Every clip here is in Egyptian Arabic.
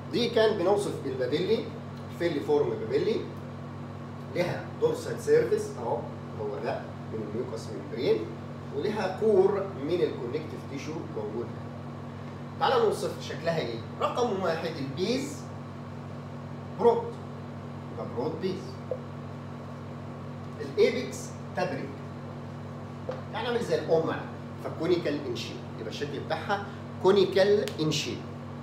دي كان بنوصف البابيلي فيلي فورم بابيلي لها دورسال سيرفيس اهو هو ده من الميوكس ممبرين ولها كور من الكونكتيف تيشو موجود تعالى نوصف شكلها ايه رقم واحد البيز برود يبقى برود بيز الايبكس تبرك يعني عامل زي القمع فكونيكال ان شيب يبقى الشكل بتاعها كونيكال ان شيب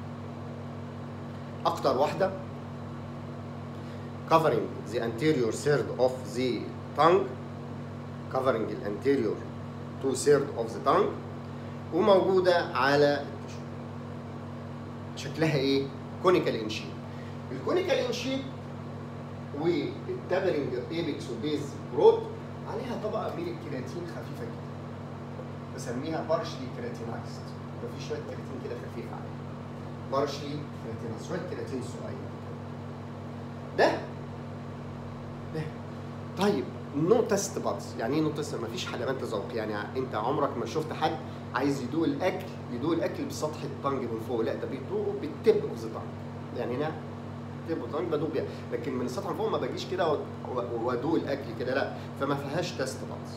اكتر واحده covering the anterior third of the tongue covering the anterior two third of the tongue وموجوده على التشو شكلها ايه كونيكال ان شيب الكونيكال ان شيب والتابرنج ايبكس وبيز برود عليها طبقه من الكيراتين خفيفه كده بسميها بارشلي كيراتينايزد يبقى في شويه كيراتين كده خفيف عليها بارشلي كيراتينايزد شويه كيراتين صغير ده ده طيب نو تيست بادز يعني ايه نو تيست ما فيش حلبان تذوق يعني انت عمرك ما شفت حد عايز يدوق الاكل يدوق الاكل بسطح الطنج من فوق لا ده بيدوقه بالتب اوف ذا طنج يعني هنا تب اوف طنج بدوق بيها لكن من السطح من فوق ما باجيش كده و- و- وادوق الاكل كده لا فما فيهاش تيست بادز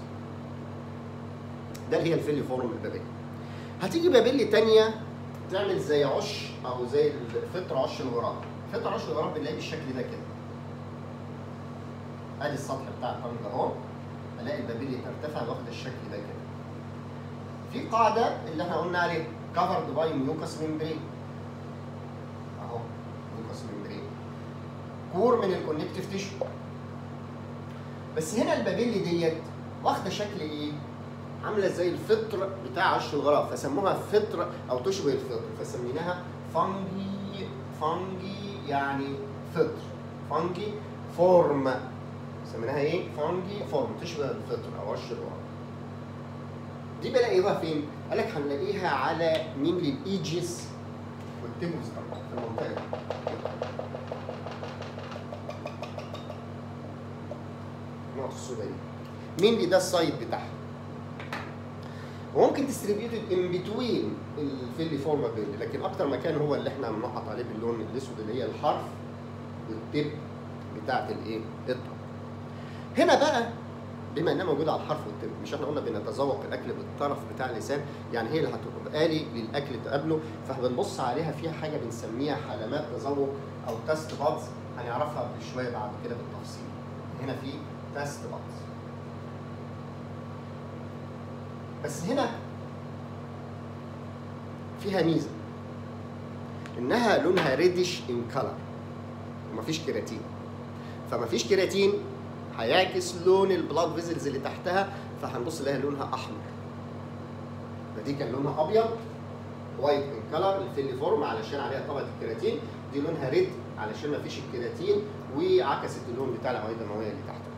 ده اللي هي الفيلي فورم البابيلي هتيجي بابيلي تانية تعمل زي عش او زي الفطر عش الغراب فطر عش الغراب بنلاقيه بالشكل ده كده ادي السطح بتاع الطنج اهو الاقي البابيلي ترتفع واخد الشكل ده كده في قاعده اللي احنا قلنا عليها كفرد باي ميوكس ممبرين اهو ميوكس ممبرين كور من الكونكتيف تيشو بس هنا البابيلي ديت واخده شكل ايه؟ عامله زي الفطر بتاع عش الغراب فسموها فطر او تشبه الفطر فسميناها فانجي فانجي يعني فطر فانجي فورم سميناها ايه؟ فانجي فورم تشبه الفطر او عش الغراب دي بلاقيها فين؟ قال لك هنلاقيها على مين للايجيس والتيموس في المنطقه دي النقطه السوداء دي مين دي ده السايد بتاعها وممكن ديستريبيوتد ان بتوين الفيلي فورما بيلي لكن اكتر مكان هو اللي احنا منقط عليه باللون الاسود اللي هي الحرف والتب بتاعت الايه؟ الطرف. هنا بقى بما انها موجوده على الحرف والتب مش احنا قلنا بنتذوق الاكل بالطرف بتاع اللسان يعني هي اللي هتبقى لي للاكل تقابله فبنبص عليها فيها حاجه بنسميها علامات تذوق او تيست بادز هنعرفها بشويه بعد كده بالتفصيل هنا في تيست بادز بس هنا فيها ميزه انها لونها ريدش ان كلر ومفيش كيراتين فمفيش كيراتين هيعكس لون البلاد فيزلز اللي تحتها فهنبص نلاقي لونها احمر فدي كان لونها ابيض وايت ان كلر الفيلي فورم علشان عليها طبقه الكيراتين دي لونها ريد علشان مفيش الكيراتين وعكست اللون بتاع الاوعيه الدمويه اللي تحتها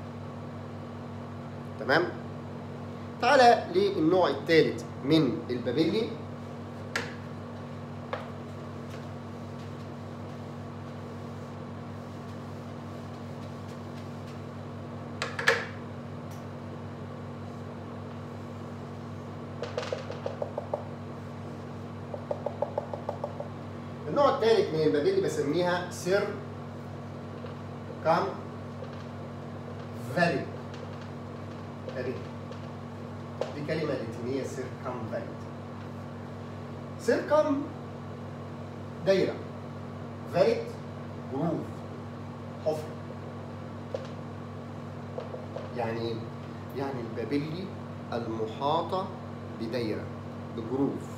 تمام تعالى للنوع الثالث من البابيلي النوع الثالث من البابيلي بسميها سير كام فالي فالي دي كلمة لاتينية سيركم فاليد سيركم دايرة فاليد جروف حفرة يعني ايه؟ يعني البابلي المحاطة بدايرة بجروف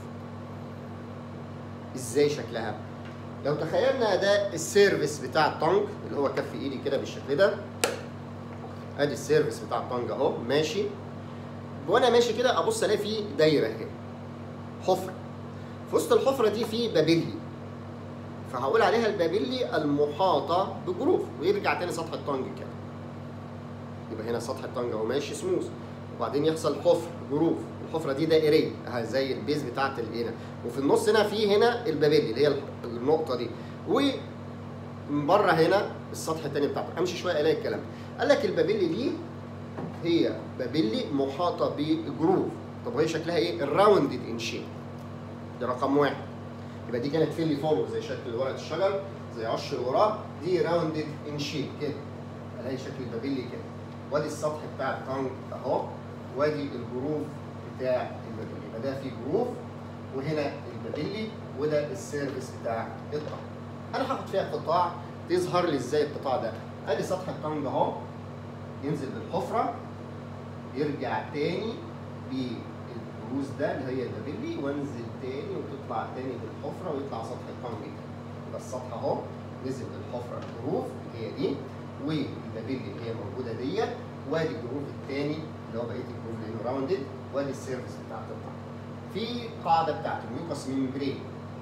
ازاي شكلها؟ لو تخيلنا ده السيرفيس بتاع الطنج اللي هو كف ايدي كده بالشكل ده ادي السيرفيس بتاع الطنج اهو ماشي وانا ماشي كده ابص الاقي فيه دايره اهي حفره في وسط الحفره دي في بابلي فهقول عليها البابلي المحاطه بجروف ويرجع تاني سطح الطنج كده يبقى هنا سطح الطنج اهو ماشي سموث وبعدين يحصل حفر جروف الحفره دي دائريه اهي زي البيز بتاعت هنا وفي النص هنا في هنا البابلي اللي هي النقطه دي ومن بره هنا السطح التاني بتاعته امشي شويه الاقي الكلام قال لك البابلي دي هي بابلي محاطه بجروف طب وهي شكلها ايه؟ الراوندد ان شيب ده رقم واحد يبقى دي كانت فيلي فورم زي شكل ورقه الشجر زي عش الغراب دي راوندد ان شيب كده الاقي شكل البابيلي كده وادي السطح بتاع التانك اهو وادي الجروف بتاع البابيلي يبقى ده فيه جروف وهنا البابيلي وده السيرفيس بتاع التانك انا هاخد فيها قطاع تظهر لي ازاي القطاع ده ادي سطح التانك اهو ينزل بالحفره يرجع تاني بالبروز ده اللي هي البابيلي وانزل تاني وتطلع تاني بالحفره ويطلع سطح التانك كده يبقى السطح اهو نزل بالحفره الجروف اللي هي دي والبابيلي اللي هي موجوده ديت وادي الجروف الثاني اللي هو بقيه الجروف لانه راوندد وادي السيرفيس بتاعت الطعم. في قاعده بتاعت الميوكس ميمبرين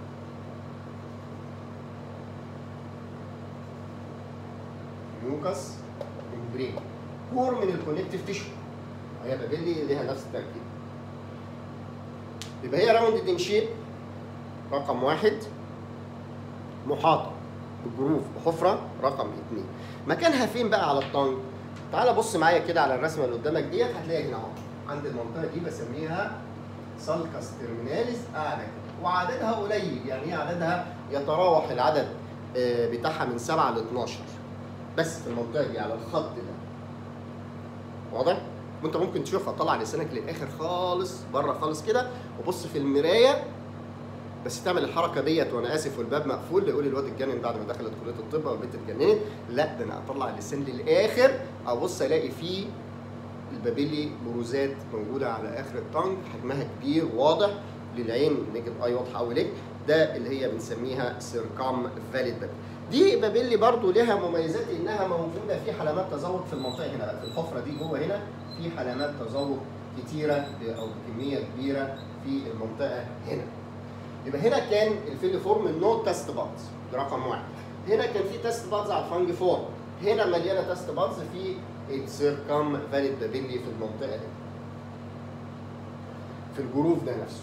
ميوكس ميمبرين كور من الكونكتيف تيشو هي بابيلي ليها نفس التركيب يبقى هي راوندد ان شيب رقم واحد محاطه بجروف بحفره رقم اثنين مكانها فين بقى على الطنج؟ تعال بص معايا كده على الرسمه اللي قدامك ديت هتلاقيها هنا اهو عند المنطقه دي بسميها سالكاس ترميناليس قاعده كده وعددها قليل يعني هي عددها يتراوح العدد آه، بتاعها من 7 ل 12 بس في المنطقه دي على الخط ده واضح؟ وانت ممكن تشوفها طلع لسانك للاخر خالص بره خالص كده وبص في المرايه بس تعمل الحركه ديت وانا اسف والباب مقفول يقول الواد اتجنن بعد ما دخلت كليه الطب والبنت اتجننت لا ده انا اطلع اللسان للاخر ابص الاقي فيه البابيلي بروزات موجوده على اخر الطنج حجمها كبير واضح للعين نيجد اي واضحه قوي ليك ده اللي هي بنسميها سيركام فاليد بابيلي دي بابيلي برضو لها مميزات انها موجوده في حلمات تذوق في المنطقه هنا بقى في الحفره دي جوه هنا في حلمات تذوق كتيره او بكميه كبيره في المنطقه هنا يبقى هنا كان الفيل فورم النو تيست بادز ده رقم واحد هنا كان في تيست بادز على الفانجي فورم هنا مليانه تيست بادز في السيركم فاليد بابيلي في المنطقه دي في الجروف ده نفسه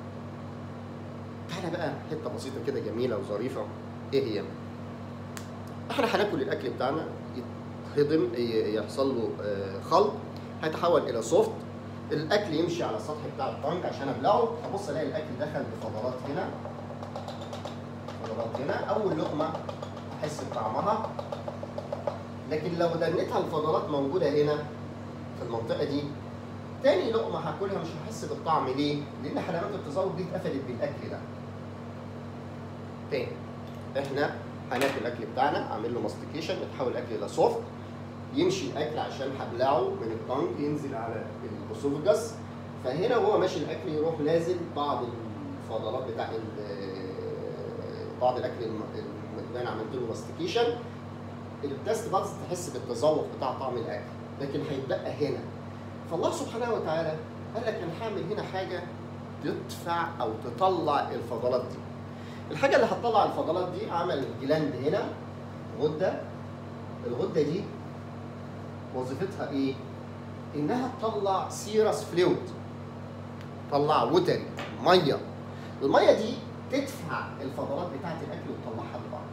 تعالى بقى حته بسيطه كده جميله وظريفه ايه هي؟ احنا هناكل الاكل بتاعنا يتهضم ي- يحصل له آه، خلط هيتحول الى سوفت الاكل يمشي على السطح بتاع الطنج عشان ابلعه ابص الاقي الاكل دخل بفضلات هنا فضلات هنا اول لقمه احس بطعمها لكن لو دنيتها الفضلات موجوده هنا في المنطقه دي تاني لقمه هاكلها مش هحس بالطعم ليه؟ لان حلقات التذوق دي اتقفلت بالاكل ده. تاني احنا هناكل الاكل بتاعنا اعمل له ماستيكيشن يتحول الاكل الى سوفت يمشي الاكل عشان هبلعه من الطنج ينزل على الاسوفجاس فهنا وهو ماشي الاكل يروح نازل بعض الفضلات بتاع ال- بعض الاكل الم- اللي انا عملت له ماستيكيشن التست بادز تحس بالتذوق بتاع طعم الاكل لكن هيتبقى هنا فالله سبحانه وتعالى قال لك انا هعمل هنا حاجه تدفع او تطلع الفضلات دي الحاجه اللي هتطلع الفضلات دي عمل جلاند هنا غده الغده دي وظيفتها ايه انها تطلع سيرس فلويد تطلع وتري ميه الميه دي تدفع الفضلات بتاعه الاكل وتطلعها لبره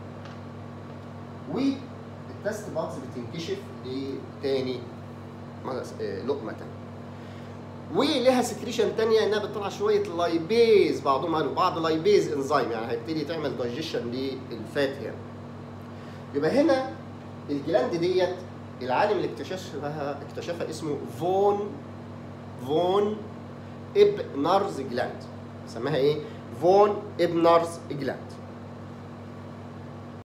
والتست بادز بتنكشف لتاني مغز- آه، لقمه تانية ولها سكريشن تانية انها بتطلع شويه لايبيز بعضهم قالوا بعض لايبيز انزيم يعني هيبتدي تعمل دايجيشن للفات هنا يبقى هنا الجلاند ديت العالم اللي اكتشفها اكتشفها اسمه فون فون ابنرز جلاند سماها ايه؟ فون ابنرز جلاند